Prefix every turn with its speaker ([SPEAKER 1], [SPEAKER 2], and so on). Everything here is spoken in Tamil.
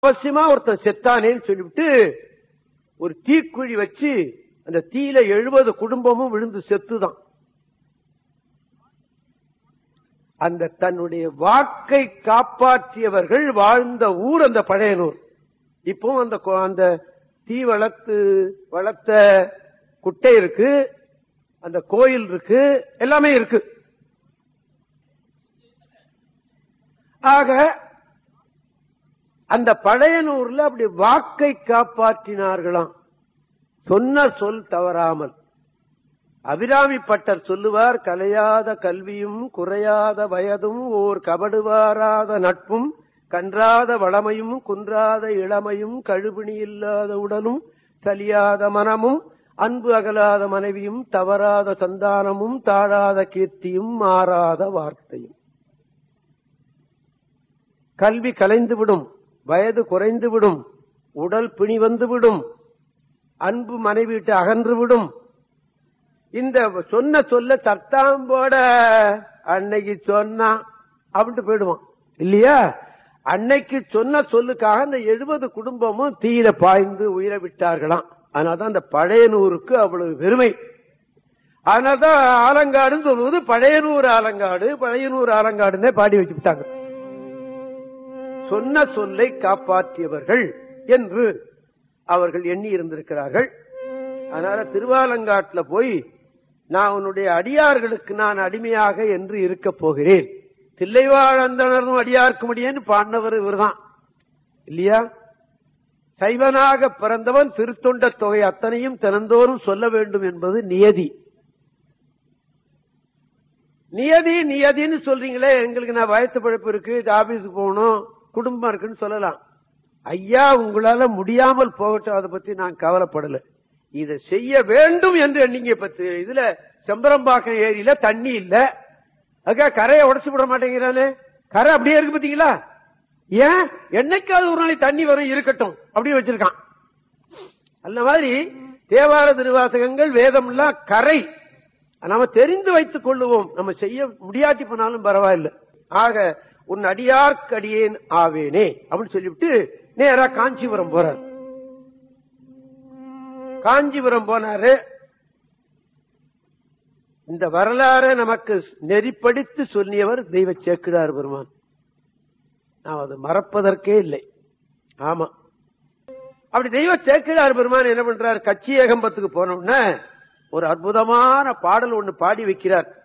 [SPEAKER 1] அவசியமா ஒருத்தன் செத்தானேன்னு சொல்லிவிட்டு ஒரு தீக்குழி வச்சு அந்த தீயில எழுபது குடும்பமும் விழுந்து செத்துதான் அந்த தன்னுடைய வாக்கை காப்பாற்றியவர்கள் வாழ்ந்த ஊர் அந்த பழையனூர் இப்போ அந்த கொ- அந்த தீ வளர்த்து வளர்த்த குட்டை இருக்கு அந்த கோயில் இருக்கு எல்லாமே இருக்கு ஆக அந்த பழையனூர்ல அப்படி வாக்கை காப்பாற்றினார்களாம் சொன்ன சொல் தவறாமல் அபிராமி பட்டர் சொல்லுவார் கலையாத கல்வியும் குறையாத வயதும் ஓர் கபடுவாராத நட்பும் கன்றாத வளமையும் குன்றாத இளமையும் கழுபிணி இல்லாத உடலும் சலியாத மனமும் அன்பு அகலாத மனைவியும் தவறாத சந்தானமும் தாழாத கீர்த்தியும் மாறாத வார்த்தையும் கல்வி கலைந்துவிடும் வயது குறைந்துவிடும் உடல் பிணி வந்துவிடும் அன்பு மனைவி விட்டு அகன்றுவிடும் இந்த சொன்ன சொல்ல தத்தாம்போட அன்னைக்கு சொன்னான் அப்படின்ட்டு போயிடுவான் இல்லையா அன்னைக்கு சொன்ன சொல்லுக்காக அந்த எழுபது குடும்பமும் தீயில பாய்ந்து உயிரை விட்டார்களாம் அதனாலதான் அந்த பழையனூருக்கு அவ்வளவு பெருமை அதனாலதான் ஆலங்காடுன்னு சொல்லுவது பழையனூர் ஆலங்காடு பழையனூர் ஆலங்காடுன்னே பாடி வச்சுட்டாங்க சொன்ன சொல்லை காப்பாற்றியவர்கள் என்று அவர்கள் எண்ணி இருந்திருக்கிறார்கள் அதனால திருவாலங்காட்டுல போய் நான் உன்னுடைய அடியார்களுக்கு நான் அடிமையாக என்று இருக்க போகிறேன் தில்லைவாழந்தனரும் அடியார்க்கு முடியேன்னு பாடினவர் இவர்தான் இல்லையா சைவனாக பிறந்தவன் திருத்தொண்ட தொகை அத்தனையும் தினந்தோறும் சொல்ல வேண்டும் என்பது நியதி நியதி நியதின்னு சொல்றீங்களே எங்களுக்கு நான் வயத்து பழப்பு இருக்கு இது ஆபீஸுக்கு போகணும் குடும்பம் இருக்குன்னு சொல்லலாம் ஐயா உங்களால முடியாமல் போகட்டும் அதை பத்தி நான் கவலைப்படல இதை செய்ய வேண்டும் என்று எண்ணிங்க பத்து இதுல செம்பரம்பாக்கம் ஏரியில தண்ணி இல்ல அதுக்காக கரையை உடைச்சு விட மாட்டேங்கிறானே கரை அப்படியே இருக்கு பாத்தீங்களா ஏன் என்னைக்காவது ஒரு நாளைக்கு தண்ணி வரும் இருக்கட்டும் அப்படியே வச்சிருக்கான் அந்த மாதிரி தேவார திருவாசகங்கள் வேதம் எல்லாம் கரை நாம தெரிந்து வைத்துக் கொள்ளுவோம் நம்ம செய்ய முடியாட்டி போனாலும் பரவாயில்லை ஆக உன் அடியார்க்கு அடியேன் ஆவேனே அப்படின்னு சொல்லிவிட்டு நேரா காஞ்சிபுரம் போறார் காஞ்சிபுரம் போனாரு இந்த வரலாறை நமக்கு நெறிப்படுத்தி சொல்லியவர் தெய்வ சேக்கிடார் பெருமான் நாம் அதை மறப்பதற்கே இல்லை ஆமா அப்படி தெய்வ சேக்கிழார் பெருமான் என்ன பண்றார் கட்சி ஏகம்பத்துக்கு போன உடனே ஒரு அற்புதமான பாடல் ஒண்ணு பாடி வைக்கிறார்